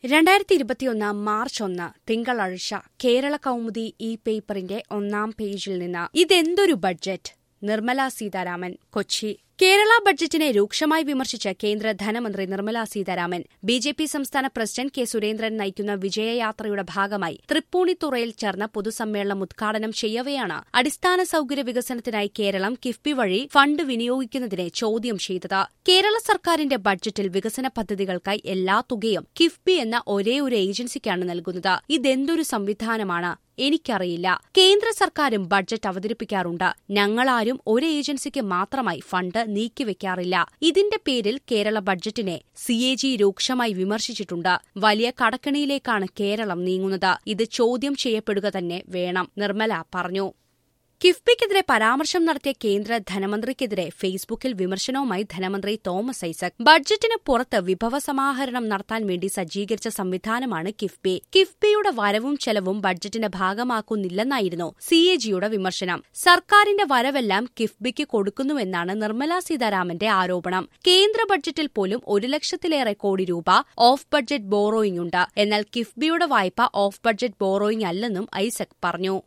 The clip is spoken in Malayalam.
രണ്ടായിരത്തി ഇരുപത്തിയൊന്ന് മാർച്ച് ഒന്ന് തിങ്കളാഴ്ച കേരള കൗമുദി ഈ പേപ്പറിന്റെ ഒന്നാം പേജിൽ നിന്ന് ഇതെന്തൊരു ബഡ്ജറ്റ് നിർമ്മല സീതാരാമൻ കൊച്ചി കേരള ബഡ്ജറ്റിനെ രൂക്ഷമായി വിമർശിച്ച് കേന്ദ്ര ധനമന്ത്രി Nirmala Sitharaman B J P സംസ്ഥാന പ്രസിഡന്റ് കെ സുരേന്ദ്രൻ നയിക്കുന്ന വിജയയാത്രയുടെ ഭാഗമായി തൃപ്പൂണിത്തുറയിൽ ചേർന്ന പൊതുസമ്മേളനം ഉദ്ഘാടനം ചെയ്യവെയാണ് അടിസ്ഥാന സൌകര്യ വികസനത്തിനായി കേരളം കിഫ്ബി വഴി ഫണ്ട് വിനിയോഗിക്കുന്നതിനെ ചോദ്യം ചെയ്തത് കേരള സർക്കാരിന്റെ ബഡ്ജറ്റിൽ വികസന പദ്ധതികൾക്കായി എല്ലാ തുകയും കിഫ്ബി എന്ന ഒരേ ഒരു ഏജൻസിക്കാണ് നൽകുന്നത് ഇതെന്തൊരു സംവിധാനമാണ് എനിക്കറിയില്ല കേന്ദ്ര സർക്കാരും ബഡ്ജറ്റ് അവതരിപ്പിക്കാറുണ്ട് ഞങ്ങളാരും ഒരു ഏജൻസിക്ക് മാത്രമായി ഫണ്ട് നീക്കിവെക്കാറില്ല ഇതിന്റെ പേരിൽ കേരള ബഡ്ജറ്റിനെ സി എ ജി രൂക്ഷമായി വിമർശിച്ചിട്ടുണ്ട് വലിയ കടക്കണിയിലേക്കാണ് കേരളം നീങ്ങുന്നത് ഇത് ചോദ്യം ചെയ്യപ്പെടുക തന്നെ വേണം നിർമ്മല പറഞ്ഞു കിഫ്ബിക്കെതിരെ പരാമർശം നടത്തിയ കേന്ദ്ര ധനമന്ത്രിക്കെതിരെ ഫേസ്ബുക്കിൽ വിമർശനവുമായി ധനമന്ത്രി തോമസ് ഐസക് ബഡ്ജറ്റിന് പുറത്ത് വിഭവ സമാഹരണം നടത്താൻ വേണ്ടി സജ്ജീകരിച്ച സംവിധാനമാണ് കിഫ്ബി കിഫ്ബിയുടെ വരവും ചെലവും ബഡ്ജറ്റിന്റെ ഭാഗമാക്കുന്നില്ലെന്നായിരുന്നു സി എ ജിയുടെ വിമർശനം സർക്കാരിന്റെ വരവെല്ലാം കിഫ്ബിക്ക് കൊടുക്കുന്നുവെന്നാണ് നിർമ്മലാ സീതാരാമന്റെ ആരോപണം കേന്ദ്ര ബഡ്ജറ്റിൽ പോലും ഒരു ലക്ഷത്തിലേറെ കോടി രൂപ ഓഫ് ബഡ്ജറ്റ് ബോറോയിംഗ് ഉണ്ട് എന്നാൽ കിഫ്ബിയുടെ വായ്പ ഓഫ് ബഡ്ജറ്റ് ബോറോയിംഗ് അല്ലെന്നും ഐസക് പറഞ്ഞു